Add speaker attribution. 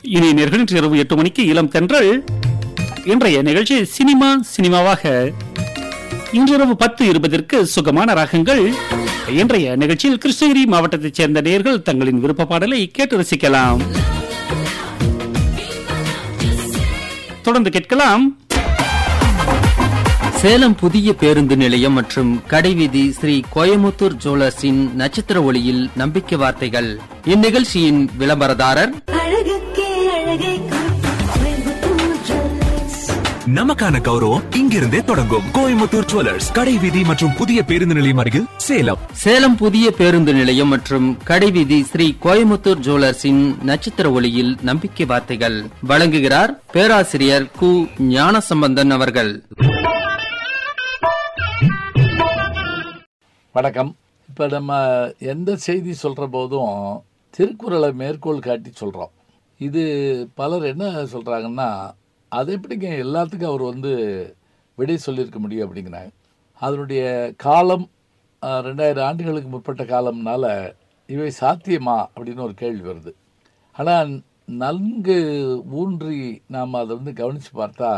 Speaker 1: இனி நேர்கள் இரவு எட்டு மணிக்கு இளம் தென்றல் இன்றைய நிகழ்ச்சி சினிமா சினிமாவாக இன்றிரவு பத்து இருபதற்கு சுகமான ராகங்கள் இன்றைய நிகழ்ச்சியில் கிருஷ்ணகிரி மாவட்டத்தைச் சேர்ந்த நேர்கள் தங்களின் விருப்ப பாடலை கேட்டு ரசிக்கலாம் தொடர்ந்து கேட்கலாம்
Speaker 2: சேலம் புதிய பேருந்து நிலையம் மற்றும் கடைவீதி ஸ்ரீ கோயமுத்தூர் ஜுவல்லர்ஸின் நட்சத்திர ஒளியில் நம்பிக்கை வார்த்தைகள் இந்நிகழ்ச்சியின் விளம்பரதாரர்
Speaker 3: அழகுக்கே அழகை காட்டும் கோயம்புத்தூர் ஜுவல்லர்ஸ்.
Speaker 4: நமக்கான கௌரவம் இங்கிருந்தே தொடங்கும் கோயம்புத்தூர் ஜுவல்லர்ஸ் கடை வீதி மற்றும் புதிய பேருந்து நிலையம் அருகில் சேலம்
Speaker 2: சேலம் புதிய பேருந்து நிலையம் மற்றும் கடைவீதி ஸ்ரீ கோயமுத்தூர் ஜுவல்லர்ஸின் நட்சத்திர ஒளியில் நம்பிக்கை வார்த்தைகள் வழங்குகிறார் பேராசிரியர் கு ஞானசம்பந்தன் அவர்கள்
Speaker 5: வணக்கம் இப்போ நம்ம எந்த செய்தி சொல்கிற போதும் திருக்குறளை மேற்கோள் காட்டி சொல்கிறோம் இது பலர் என்ன சொல்கிறாங்கன்னா அது எப்படிங்க எல்லாத்துக்கும் அவர் வந்து விடை சொல்லியிருக்க முடியும் அப்படிங்கிறாங்க அதனுடைய காலம் அஹ், ரெண்டாயிரம் ஆண்டுகளுக்கு முற்பட்ட காலம்னால இவை சாத்தியமா அப்படின்னு ஒரு கேள்வி வருது ஆனால் நன்கு ஊன்றி நாம் அதை வந்து கவனித்து பார்த்தா